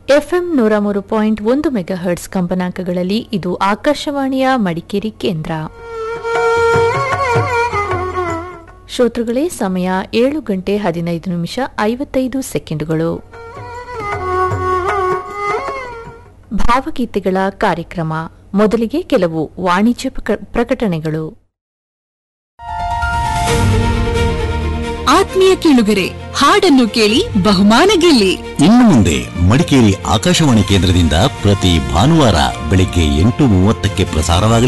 FM ನೂರ ಮೂರು point ಒಂದು ಮೆಗಾಹರ್ಟ್ಸ್ ಕಂಪನಾಂಕಗಳಲ್ಲಿ ಇದು ಆಕಾಶವಾಣಿಯ ಮಡಿಕೇರಿ ಕೇಂದ್ರ ಶ್ರೋತೃಗಳೇ ಸಮಯ ಏಳು ಗಂಟೆ ಹದಿನೈದು ನಿಮಿಷ ಐವತ್ತೈದು ಸೆಕೆಂಡುಗಳು ಭಾವಗೀತೆಗಳ ಕಾರ್ಯಕ್ರಮ ಮೊದಲಿಗೆ ಕೆಲವು ವಾಣಿಜ್ಯ ಪ್ರಕ- ಪ್ರಕಟಣೆಗಳು ಆತ್ಮೀಯ ಕೇಳುಗರೆ ಹಾಡನ್ನು ಕೇಳಿ ಬಹುಮಾನ ಗೆಲ್ಲಿ ಇನ್ನು ಮುಂದೆ ಮಡಿಕೇರಿ ಆಕಾಶವಾಣಿ ಕೇಂದ್ರದಿಂದ ಪ್ರತಿ ಭಾನುವಾರ ಬೆಳಿಗ್ಗೆ ಎಂಟು ಮೂವತ್ತಕ್ಕೆ ಪ್ರಸಾರವಾಗಲಿದೆ